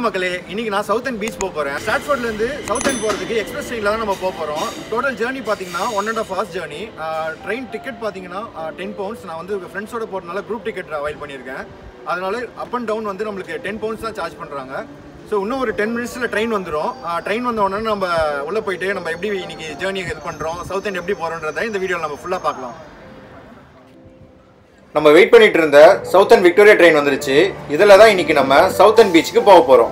மக்களே இன்னைக்கு நான் சவுத் அண்ட் பீச் போக போறேன் ஸ்டாட்ஃபோர்ட்ல இருந்து சவுத் அண்ட் போறதுக்கு எக்ஸ்பிரஸ் ட்ரெயின்ல தான் நம்ம போக போறோம் டோட்டல் ஜேர்னி பாத்தீங்கன்னா one and half hours journey train ticket பாத்தீங்கன்னா டென் பவுண்ட்ஸ் நான் வந்து ஃப்ரெண்ட்ஸோட போறதுனால குரூப் டிக்கெட் அவைல் பண்ணியிருக்கேன் அதனால அப் அண்ட் டவுன் வந்து நம்மளுக்கு டென் பவுண்ட்ஸ் தான் சார்ஜ் பண்றாங்க ஸோ இன்னும் ஒரு டென் மினிட்ஸில் ட்ரெயின் வந்துடும் ட்ரெயின் வந்த உடனே நம்ம உள்ளே போயிட்டு நம்ம எப்படி இன்னைக்கு ஜேர்னி இது பண்ணுறோம் சவுத் அண்ட் எப்படி போகிறோன்றதை இந்த வீடியோவில் நம்ம ஃபுல்லாக பார்க்கலாம் நம்ம வெயிட் பண்ணிட்டு இருந்த சவுத் அண்ட் விக்டோரியா ட்ரெயின் வந்துருச்சு இதில் தான் இன்னைக்கு நம்ம சவுத் அண்ட் பீச்சுக்கு போக போகிறோம்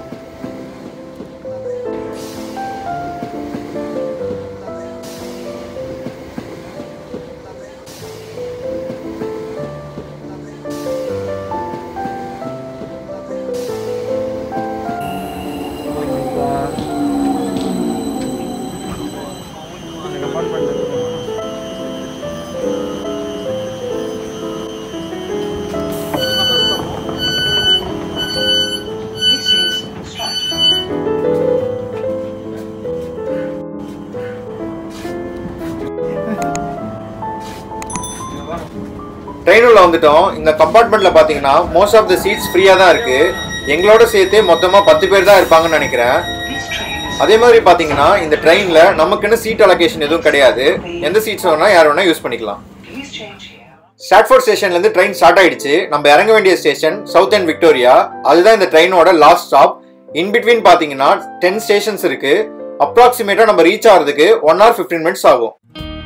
This is Stratford. ட்ரெயின் உள்ள வந்துட்டோம் இந்த கம்பார்ட்மெண்ட்ல பாத்தீங்கன்னா மோஸ்ட் ஆஃப் த சீட்ஸ் ஃப்ரீயா தான் இருக்கு எங்களோட சேர்த்து மொத்தமா பத்து பேர் தான் இருப்பாங்கன்னு நினைக்கிறேன் This train is அதே மாதிரி பாத்தீங்கன்னா இந்த ட்ரெயின்ல நமக்குன்னு சீட் அலோகேஷன் எதுவும் கிடையாது எந்த சீட்ஸ் வேணா யார் வேணா யூஸ் பண்ணிக்கலாம் Please change here. ஸ்டாட்ஃபோர்ட் ஸ்டேஷன்ல இருந்து ட்ரெயின் ஸ்டார்ட் ஆயிடுச்சு நம்ம இறங்க வேண்டிய ஸ்டேஷன் சவுத் அண்ட் விக்டோரியா அதுதான் இந்த ட்ரெயினோட லாஸ்ட் ஸ்டாப் இன் பிட்வீன் பாத்தீங்கன்னா டென் ஸ்டேஷன்ஸ் இருக்கு அப்ராக்சிமேட்டா நம்ம ரீச் ஆகிறதுக்கு ஒன் ஹவர் ஃபிஃப்டீன் மினிட்ஸ் ஆகும்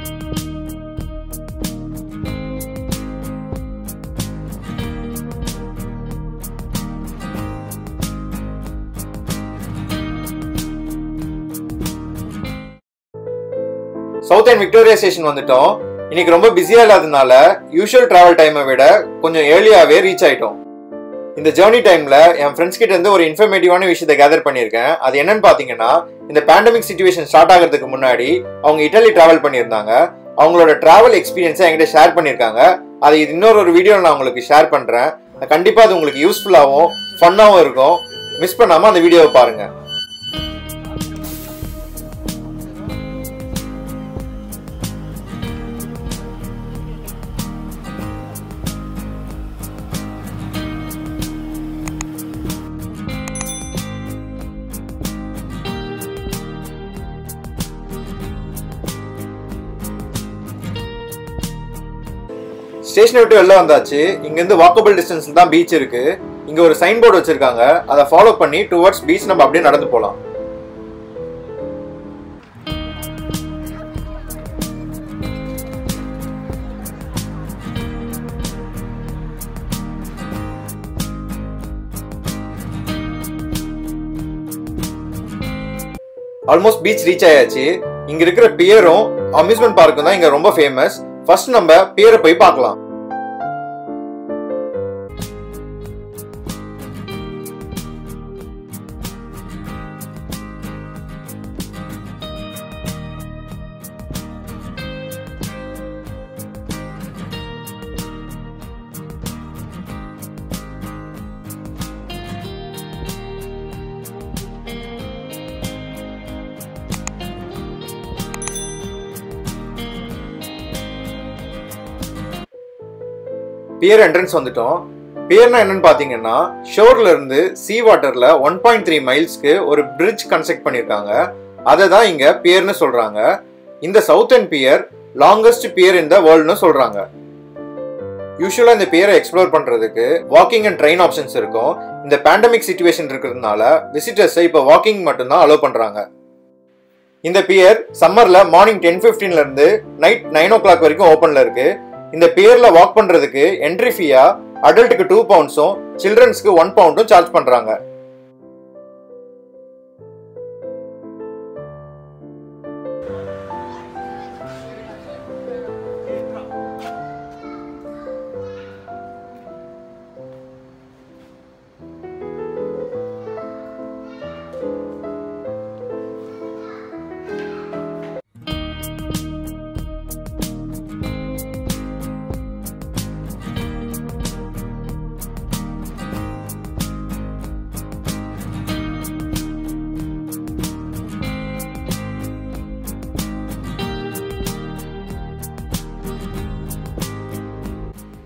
சவுத் அண்ட் விக்டோரியா ஸ்டேஷன் வந்துட்டோம் இன்னைக்கு ரொம்ப பிஸியா இல்லாததுனால யூஷுவல் டிராவல் டைமை விட கொஞ்சம் ஏர்லியாவே ரீச் ஆயிட்டோம் இந்த ஜேர்னி டைம்ல என் ஃப்ரெண்ட்ஸ் கிட்ட இருந்து ஒரு இன்ஃபர்மேட்டிவான விஷயத்தை கேதர் பண்ணியிருக்கேன் அது என்னன்னு பாத்தீங்கன்னா இந்த பேண்டமிக் சுச்சுவேஷன் ஸ்டார்ட் ஆகிறதுக்கு முன்னாடி அவங்க இட்டலி டிராவல் பண்ணியிருந்தாங்க அவங்களோட டிராவல் எக்ஸ்பீரியன்ஸை என்கிட்ட ஷேர் பண்ணியிருக்காங்க அதை இது இன்னொரு ஒரு வீடியோவில் நான் உங்களுக்கு ஷேர் பண்றேன் கண்டிப்பா அது உங்களுக்கு யூஸ்ஃபுல்லாகவும் ஃபன்னாகவும் இருக்கும் மிஸ் பண்ணாம அந்த வீடியோவை பாருங்க ஸ்டேஷனை விட்டு வெளில வந்தாச்சு இங்கேருந்து வாக்கபிள் டிஸ்டன்ஸ்ல தான் பீச் இருக்கு இங்க ஒரு சைன் போர்டு வச்சிருக்காங்க அதை ஃபாலோ பண்ணி டுவர்ட்ஸ் பீச் நம்ம அப்படியே நடந்து போகலாம் ஆல்மோஸ்ட் பீச் ரீச் ஆயாச்சு இங்க இருக்கிற பியரும் அம்யூஸ்மெண்ட் பார்க்கும் தான் இங்க ரொம்ப ஃபேமஸ் ஃபர்ஸ்ட் நம்ம பியரை போய் பார்க்கலாம் பியர் என்ட்ரன்ஸ் வந்துட்டோம் பியர்னா என்னன்னு பாத்தீங்கன்னா ஷோர்ல இருந்து சீ வாட்டர்ல ஒன் பாயிண்ட் த்ரீ மைல்ஸ்க்கு ஒரு பிரிட்ஜ் கன்ஸ்ட்ரக்ட் பண்ணிருக்காங்க அதை தான் இங்க பியர்னு சொல்றாங்க இந்த Southend pier longest pier in the வேர்ல்ட்னு சொல்றாங்க யூஸ்வலா இந்த பியரை எக்ஸ்ப்ளோர் பண்றதுக்கு வாக்கிங் அண்ட் ட்ரெயின் ஆப்ஷன்ஸ் இருக்கும் இந்த பேண்டமிக் சுச்சுவேஷன் இருக்கிறதுனால விசிட்டர்ஸை இப்போ வாக்கிங் மட்டும்தான் அலோவ் பண்றாங்க இந்த பியர் சம்மர்ல மார்னிங் டென் ஃபிஃப்டீன்ல இருந்து நைட் நைன் ஓ கிளாக் வரைக்கும் ஓப்பன்ல இருக்கு இந்த பியர்ல வாக் பண்றதுக்கு என்ட்ரி ஃபீயா அடல்ட்டுக்கு டூ பவுண்ட்ஸும் சில்ட்ரன்ஸ்க்கு ஒன் பவுண்டும் சார்ஜ் பண்றாங்க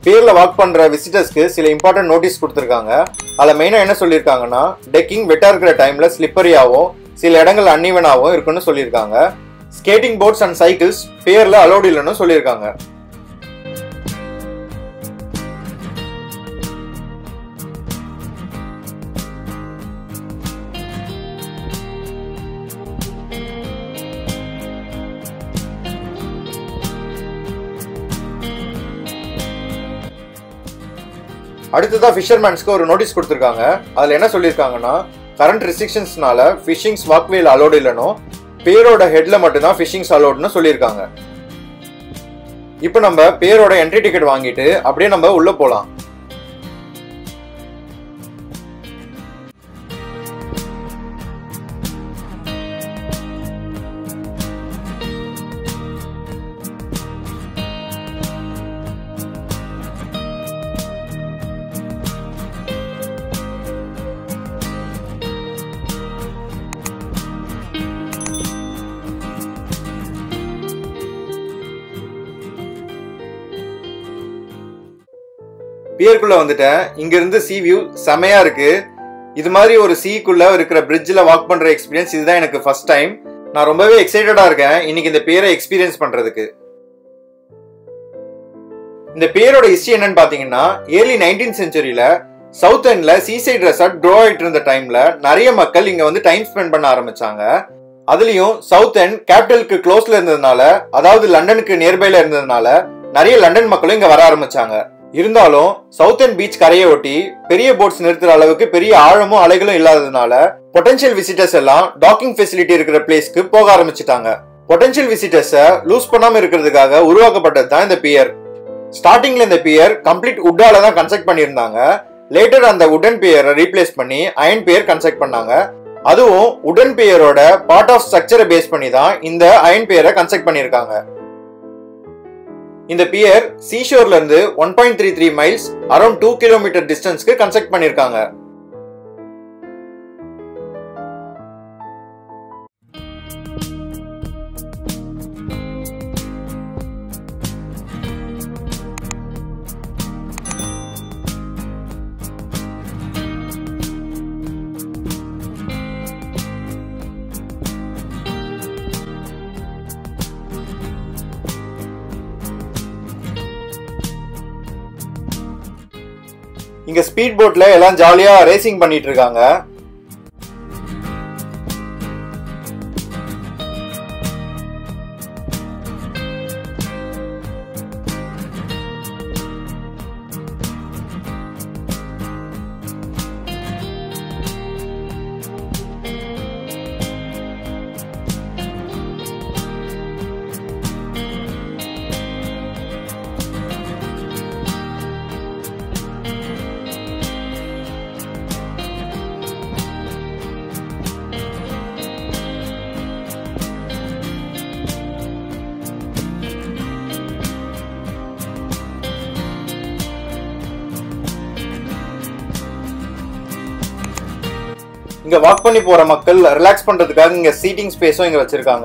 பியர்ல வாக் பண்ற விசிட்டர்ஸ்க்கு சில இம்பார்ட்டன்ட் நோட்டீஸ் கொடுத்துருக்காங்க அதில் மெயினாக என்ன சொல்லியிருக்காங்கன்னா டெக்கிங் வெட்டா இருக்கிற டைம்ல ஸ்லிப்பரியாவும் சில இடங்கள் அன்இவனாகவும் இருக்குன்னு சொல்லியிருக்காங்க ஸ்கேட்டிங் போர்ட்ஸ் அண்ட் சைக்கிள்ஸ் பியர்ல அலோடு இல்லைன்னு சொல்லியிருக்காங்க அடுத்ததா ஃபிஷர்மேன்ஸ்க்கு ஒரு நோட்டீஸ் கொடுத்துருக்காங்க அதில் என்ன சொல்லியிருக்காங்கன்னா கரண்ட் ரெஸ்ட்ரிக்ஷன்ஸ்னால ஃபிஷிங்ஸ் வாக்வேல அலோடு இல்லைனும் பேரோட ஹெட்ல மட்டும்தான் ஃபிஷிங்ஸ் அலோடுன்னு சொல்லியிருக்காங்க இப்போ நம்ம பேரோட என்ட்ரி டிக்கெட் வாங்கிட்டு அப்படியே நம்ம உள்ள போலாம் பியர்க்குள்ள வந்துட்டேன் இங்க இருந்து சி வியூ செமையா இருக்கு இது மாதிரி ஒரு சீக்குள்ள இருக்கிற பிரிட்ஜில் வாக் பண்ற எக்ஸ்பீரியன்ஸ் இதுதான் எனக்கு ஃபர்ஸ்ட் டைம் நான் ரொம்பவே எக்ஸைட்டடா இருக்கேன் இன்னைக்கு இந்த பேரை எக்ஸ்பீரியன்ஸ் பண்றதுக்கு இந்த பேரோட ஹிஸ்டரி என்னன்னு பாத்தீங்கன்னா ஏர்லி நைன்டீன் செஞ்சுரியில சவுத் எண்ட்ல சீசைட் ரெசார்ட் க்ரோ ஆயிட்டு இருந்த டைம்ல நிறைய மக்கள் இங்க வந்து டைம் ஸ்பெண்ட் பண்ண ஆரம்பிச்சாங்க அதுலயும் சவுத் எண்ட் கேபிட்டலுக்கு க்ளோஸ்ல இருந்ததுனால அதாவது லண்டனுக்கு நியர்பைல இருந்ததுனால நிறைய லண்டன் மக்களும் இங்க வர ஆரம்பிச்சாங்க இருந்தாலும் சவுத் எண்ட் பீச் கரையை ஒட்டி பெரிய போட்ஸ் நிறுத்துற அளவுக்கு பெரிய ஆழமும் அலைகளும் இல்லாததுனால பொட்டன்ஷியல் விசிட்டர்ஸ் எல்லாம் டாக்கிங் ஃபெசிலிட்டி இருக்கிற பிளேஸ்க்கு போக ஆரம்பிச்சிட்டாங்க பொட்டன்ஷியல் விசிட்டர்ஸை லூஸ் பண்ணாம இருக்கிறதுக்காக உருவாக்கப்பட்டது தான் இந்த பியர் ஸ்டார்டிங்ல இந்த பியர் கம்ப்ளீட் உட்டால தான் கன்ஸ்ட்ரக்ட் பண்ணியிருந்தாங்க லேட்டர் அந்த உடன் பியரை ரீப்ளேஸ் பண்ணி அயன் பியர் கன்ஸ்ட்ரக்ட் பண்ணாங்க அதுவும் உடன் பியரோட பார்ட் ஆஃப் ஸ்ட்ரக்சரை பேஸ் பண்ணி தான் இந்த அயன் பியரை கன்ஸ்ட்ரக்ட் பண்ணியிருக்காங்க இந்த பியர் சீஷோர்ல இருந்து one point three three miles around two kilometre டிஸ்டன்ஸ்க்கு கன்ஸ்ட்ரக்ட் பண்ணியிருக்காங்க இங்க ஸ்பீட் போட்ல எல்லாம் ஜாலியா ரேசிங் பண்ணிட்டு இருக்காங்க இங்க வாக் பண்ணி போற மக்கள் ரிலாக்ஸ் பண்றதுக்காக இங்க சீட்டிங் ஸ்பேஸும் இங்க வச்சிருக்காங்க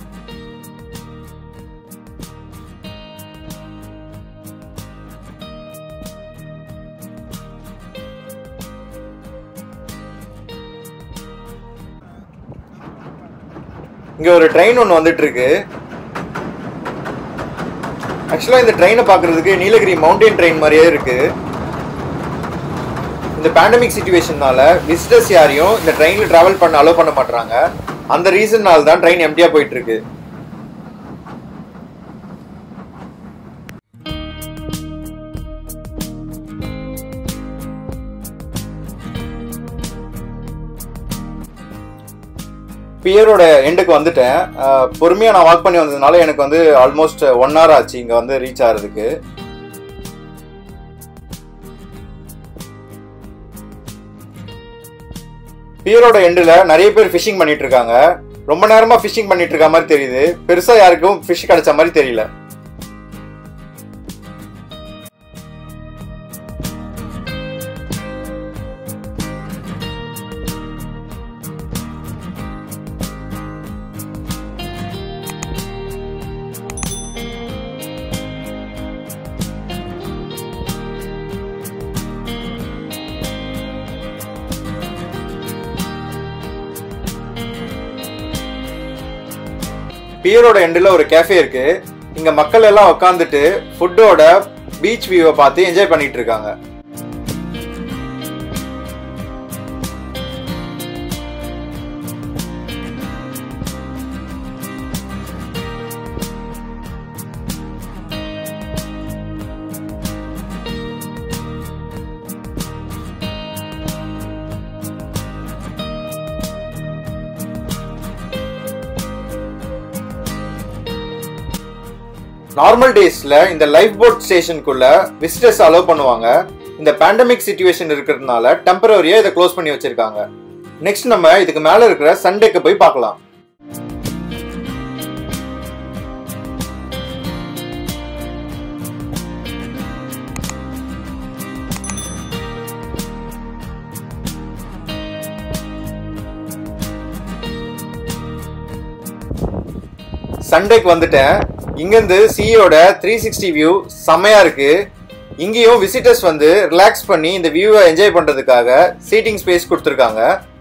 இங்க ஒரு ட்ரெயின் ஒன்று வந்துட்டு இருக்கு ஆக்சுவலா இந்த ட்ரெயினை பார்க்கிறதுக்கு நீலகிரி மவுண்டன் ட்ரெயின் மாதிரியே இருக்கு இந்த பேண்டமிக் சுச்சுவேஷன்னால விசிட்டர்ஸ் யாரையும் இந்த ட்ரெயினில் டிராவல் பண்ண அலோவ் பண்ண மாட்டாங்க அந்த ரீசன்னால தான் ட்ரெயின் எம்டியா போயிட்டு இருக்கு பியரோட எண்டுக்கு வந்துட்டேன் அஹ், பொறுமையா நான் வாக் பண்ணி வந்ததுனால எனக்கு வந்து ஆல்மோஸ்ட் ஒன் ஹவர் ஆச்சு இங்க வந்து ரீச் ஆகிறதுக்கு பியரோட எண்டில் நிறைய பேர் ஃபிஷிங் பண்ணிட்டு இருக்காங்க ரொம்ப நேரமா ஃபிஷிங் பண்ணிட்டு இருக்க மாதிரி தெரியுது பெருசா யாருக்கும் ஃபிஷ் கிடைச்ச மாதிரி தெரியல பியரோட எண்டில் ஒரு கேஃபே இருக்கு இங்க மக்கள் எல்லாம் உட்காந்துட்டு ஃபுட்டோட பீச் வியூவை பார்த்து என்ஜாய் பண்ணிட்டு இருக்காங்க நார்மல் டேஸ்ல இந்த லைஃப் போட் ஸ்டேஷனுக்குள்ள விசிட்டர்ஸ் அலோவ் பண்ணுவாங்க இந்த பேண்டமிக் சுச்சுவேஷன் இருக்கிறதுனால டெம்பரரியா இதை க்ளோஸ் பண்ணி வச்சிருக்காங்க நெக்ஸ்ட் நம்ம இதுக்கு மேல இருக்கிற சண்டேக்கு போய் பார்க்கலாம் சண்டேக்கு வந்துட்டேன் இங்கேருந்து சியோட த்ரீ சிக்ஸ்டி வியூ செம்மையா இருக்கு இங்கேயும் விசிட்டர்ஸ் வந்து ரிலாக்ஸ் பண்ணி இந்த வியூவை என்ஜாய் பண்றதுக்காக சீட்டிங் ஸ்பேஸ் கொடுத்துருக்காங்க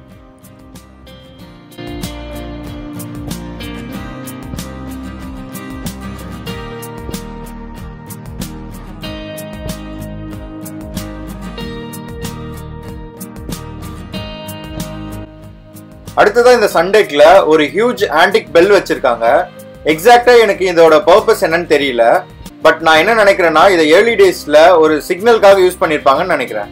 அடுத்ததா இந்த சண்டேக்ல ஒரு ஹியூஜ் ஆன்டிக் பெல் வச்சிருக்காங்க எக்ஸாக்டா எனக்கு இதோட பர்பஸ் என்னன்னு தெரியல பட் நான் என்ன நினைக்கிறேன்னா இதை ஏர்லி டேஸ்ல ஒரு சிக்னலுக்காக யூஸ் பண்ணிருப்பாங்கன்னு நினைக்கிறேன்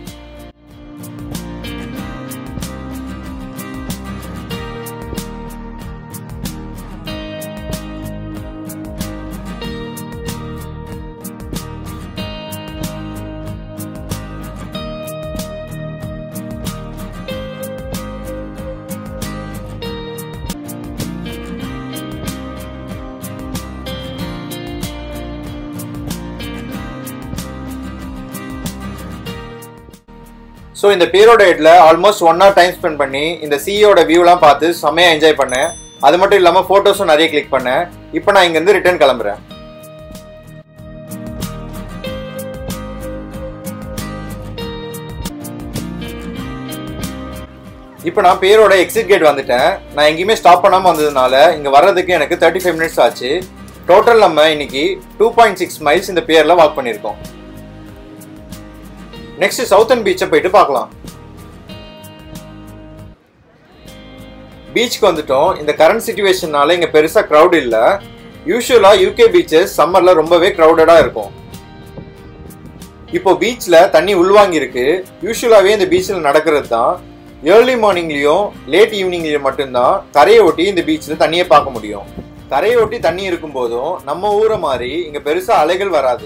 ஸோ இந்த பீரோட ஹெட்ல almost one hour time spend பண்ணி இந்த சியோட வியூலாம் பார்த்து செம்மையா என்ஜாய் பண்ணேன் அது மட்டும் இல்லாமல் ஃபோட்டோஸும் நிறைய கிளிக் பண்ணேன் இப்போ நான் இங்கேருந்து ரிட்டர்ன் கிளம்புறேன் இப்போ நான் பேரோட எக்ஸிட் கேட் வந்துட்டேன் நான் எங்கேயுமே ஸ்டாப் பண்ணாமல் வந்ததுனால இங்கே வர்றதுக்கு எனக்கு தேர்ட்டி ஃபைவ் மினிட்ஸ் ஆச்சு டோட்டல் நம்ம இன்னைக்கு டூ பாயிண்ட் சிக்ஸ் மைல்ஸ் இந்த பேரில் வாக் பண்ணியிருக்கோம் நெக்ஸ்ட் சவுத்தன் பீச்சை போயிட்டு பார்க்கலாம் பீச்சுக்கு வந்துட்டோம் இந்த கரண்ட் சுச்சுவேஷனால இங்க பெருசா க்ரௌட் இல்ல யூஸ்வலா யூகே பீச்சஸ் சம்மர்ல ரொம்பவே க்ரௌடடா இருக்கும் இப்போ பீச்ல தண்ணி உள்வாங்கி இருக்கு யூஸ்வலாவே இந்த பீச்ல நடக்கிறது தான் ஏர்லி மார்னிங்லயும் லேட் ஈவினிங்லயும் மட்டும்தான் கரையை ஒட்டி இந்த பீச்ல தண்ணியை பார்க்க முடியும் கரையை ஒட்டி தண்ணி இருக்கும் போதும் நம்ம ஊரை மாதிரி இங்க பெருசா அலைகள் வராது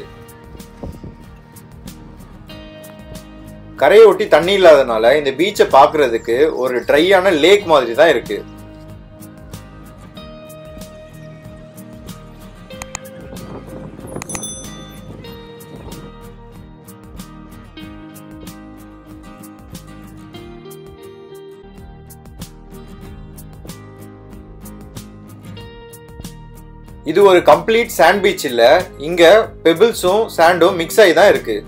கரையை ஒட்டி தண்ணி இல்லாதனால இந்த பீச்சை பார்க்கிறதுக்கு ஒரு ட்ரையான லேக் மாதிரி தான் இருக்கு இது ஒரு கம்ப்ளீட் சாண்ட் பீச் இல்ல இங்க பெபிள்ஸும் சாண்டும் மிக்ஸ் ஆகி தான் இருக்கு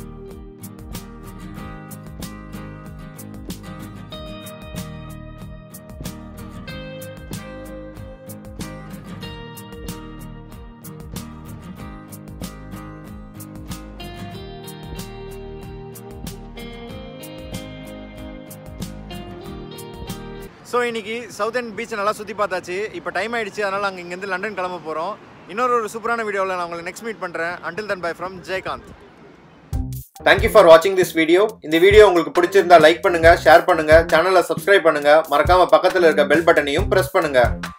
ஸோ இன்னைக்கு சவுத்தன் பீச் நல்லா சுற்றி பார்த்தாச்சு இப்போ டைம் ஆயிடுச்சு அதனால் நாங்கள் இங்கேருந்து லண்டன் கிளம்ப போகிறோம் இன்னொரு ஒரு சூப்பரான வீடியோவில் நான் உங்களை நெக்ஸ்ட் மீட் பண்ணுறேன் until then bye from Jayakanth thank you for வாட்சிங் திஸ் வீடியோ இந்த வீடியோ உங்களுக்கு பிடிச்சிருந்தா லைக் பண்ணுங்க ஷேர் பண்ணுங்க சேனலை சப்ஸ்கிரைப் பண்ணுங்க மறக்காம பக்கத்தில் இருக்க பெல் பட்டனையும் பிரஸ் பண்ணுங்க